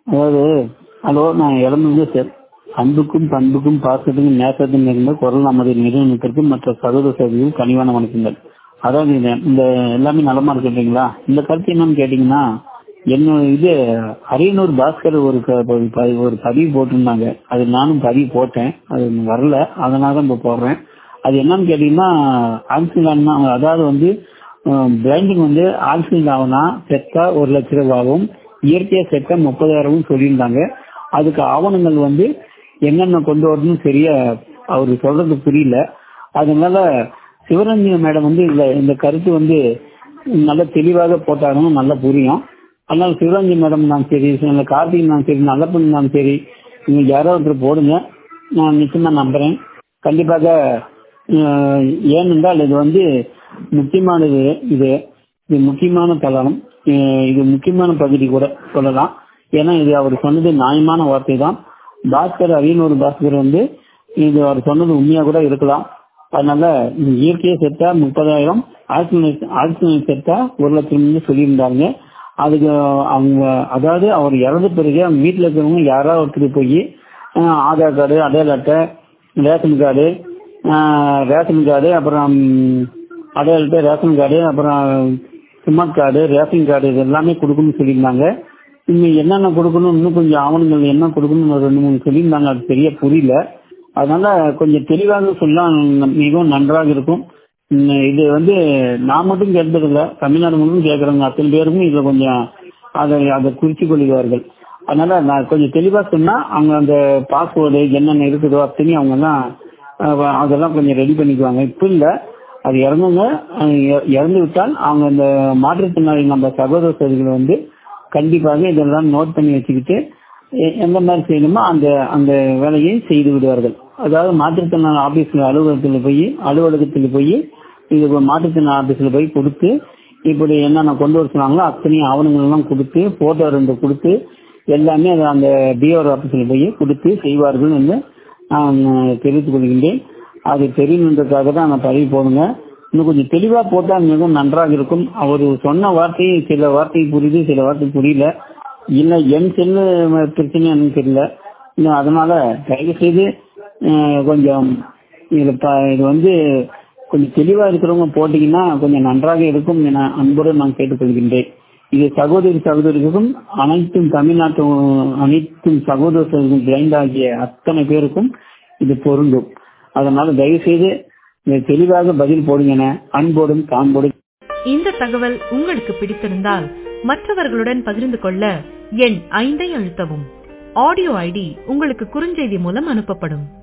அதாவது ஹலோ நான் இளம்பிள்ளை சார் அன்புக்கும் பண்புக்கும் பாசத்துக்கும் நேசத்துக்கும் நிறைந்த குரல் நமது நிறுவனத்திற்கு மற்ற சகோதர சகோதரிகள் கனிவான வணக்கங்கள் அதாவது இந்த இந்த எல்லாமே நலமா இருக்குங்களா இந்த கருத்து என்னன்னு கேட்டீங்கன்னா என்னோட இது அரியனூர் பாஸ்கர் ஒரு க- ஒரு ப- ஒரு பதிவு போட்டிருந்தாங்க அது நானும் பதிவு போட்டேன் அது வரல அதனால தான் இப்போ போடுறேன் அது என்னன்னு கேட்டீங்கன்னா ஆக்சிடென்ட்னா அதாவது வந்து பிளைண்டிங் வந்து ஆக்சிடென்ட் ஆகுனா செத்தா ஒரு லட்ச ரூபாவும் இயற்கையா செத்தா முப்பதாயிரமும் சொல்லியிருந்தாங்க அதுக்கு ஆவணங்கள் வந்து என்னென்ன கொண்டு வரணும்னு சரியா அவரு சொல்றது புரியல அதனால சிவரஞ்சனி மேடம் வந்து இந்த இந்த கருத்து வந்து நல்ல தெளிவாக போட்டாங்கன்னா நல்லா புரியும் அதனால சிவரஞ்சனி மேடம் நான் சரி இல்ல கார்த்திக் நான் சரி நல்லப்பன் நான் சரி நீங்க யாரோ ஒருத்தர் போடுங்க நான் நிச்சயமா நம்புறேன் கண்டிப்பாக அஹ், ஏனென்றால் இது வந்து முக்கியமானது இது இது முக்கியமான தளம் அஹ், இது முக்கியமான பகுதி கூட சொல்லலாம் ஏன்னா இது அவர் சொன்னது நியாயமான வார்த்தை தான் பாஸ்கர் அரியனூர் பாஸ்கர் வந்து இது அவர் சொன்னது உண்மையா கூட இருக்கலாம் அதனால இந்த இயற்கையை செத்தா முப்பதாயிரம் ஆக்சிஜன் ஆக்சிஜன் செத்தா ஒரு லட்சம் சொல்லியிருந்தாங்க அதுக்கு அவங்க அதாவது அவர் இறந்த பிறகு அவங்க வீட்டில் இருக்கிறவங்க யாராவது ஒருத்தர் போய் அஹ், ஆதார் கார்டு அடையாள அட்டை ரேஷன் கார்டு அஹ், ரேஷன் கார்டு அப்புறம் அடையாள அட்டை ரேஷன் கார்டு அப்புறம் ஸ்மார்ட் கார்டு ரேஷன் கார்டு இது எல்லாமே கொடுக்கணும்னு சொல்லியிருந்தாங்க இன்னும் என்னென்ன கொடுக்கணும் இன்னும் கொஞ்சம் ஆவணங்கள் என்ன கொடுக்கணும் ஒரு ரெண்டு மூணு சொல்லியிருந்தாங்க அது சரியா புரியல அதனால கொஞ்சம் தெளிவாக சொல்ல மிகவும் நன்றாக இருக்கும் உம் இது வந்து நான் மட்டும் கேட்டதில்ல தமிழ்நாடு முழுவதும் கேட்கறவங்க அத்தனை பேருக்கும் இதுல கொஞ்சம் அதை அதை குறிச்சு கொள்கிறார்கள் அதனால நான் கொஞ்சம் தெளிவா சொன்னா அவங்க அந்த பாஸ்வேர்டு என்னென்ன இருக்குதோ அத்தனையும் அவங்க எல்லாம் அஹ், அதெல்லாம் கொஞ்சம் ரெடி பண்ணிக்குவாங்க இப்ப இல்ல அது இறந்தவங்க அஹ், இற- இறந்து விட்டால் அவங்க அந்த மாற்றுத்திறனாளி நம்ம சகோதர சகோதரிகள் வந்து கண்டிப்பாக இதெல்லாம் நோட் பண்ணி வச்சுக்கிட்டு எ- எந்த மாதிரி செய்யணுமோ அந்த அந்த வேலையை செய்து விடுவார்கள் அதாவது மாற்றுத்திறனாளி ஆபீஸ்ல அலுவலகத்தில் போய் அலுவலகத்தில் போய் இது இப்ப மாற்றுத்திறனாளி ஆபீஸ்ல போய் கொடுத்து இப்படி என்னென்ன கொண்டு வர சொன்னாங்களோ அத்தனையும் ஆவணங்கள் எல்லாம் கொடுத்து போட்டோ ரெண்டு கொடுத்து எல்லாமே அதை அந்த டிஆர் ஆபீஸ்ல போய் கொடுத்து செய்வார்கள் என்று நான் தெரிவித்துக் கொள்கின்றேன் அது தெரியணுன்றதுக்காக தான் நான் பதிவு போடுங்க இன்னும் கொஞ்சம் தெளிவா போட்டால் மிகவும் நன்றாக இருக்கும் அவர் சொன்ன வார்த்தை சில வார்த்தை புரியுது சில வார்த்தை புரியல இல்ல என் செல்லு பிரச்சனை எனக்கு தெரியல இன்னும் அதனால தயவு செய்து அஹ், கொஞ்சம் இது ப- இது வந்து கொஞ்சம் தெளிவா இருக்கிறவங்க போட்டீங்கன்னா கொஞ்சம் நன்றாக இருக்கும் என அன்புடன் நான் கேட்டுக்கொள்கின்றேன் இது சகோதரி சகோதரிகளுக்கும் அனைத்தும் தமிழ்நாட்டு அனைத்தும் சகோதர சகோதரி பிளைண்ட் ஆகிய அத்தனை பேருக்கும் இது பொருந்தும் அதனால தயவு செய்து இதை தெளிவாக பதில் போடுங்க என அன்போடும் காண்போடும் இந்த தகவல் உங்களுக்கு பிடித்திருந்தால் மற்றவர்களுடன் பகிர்ந்து கொள்ள எண் ஐந்தை அழுத்தவும் ஆடியோ ஐடி உங்களுக்கு குறுஞ்செய்தி மூலம் அனுப்பப்படும்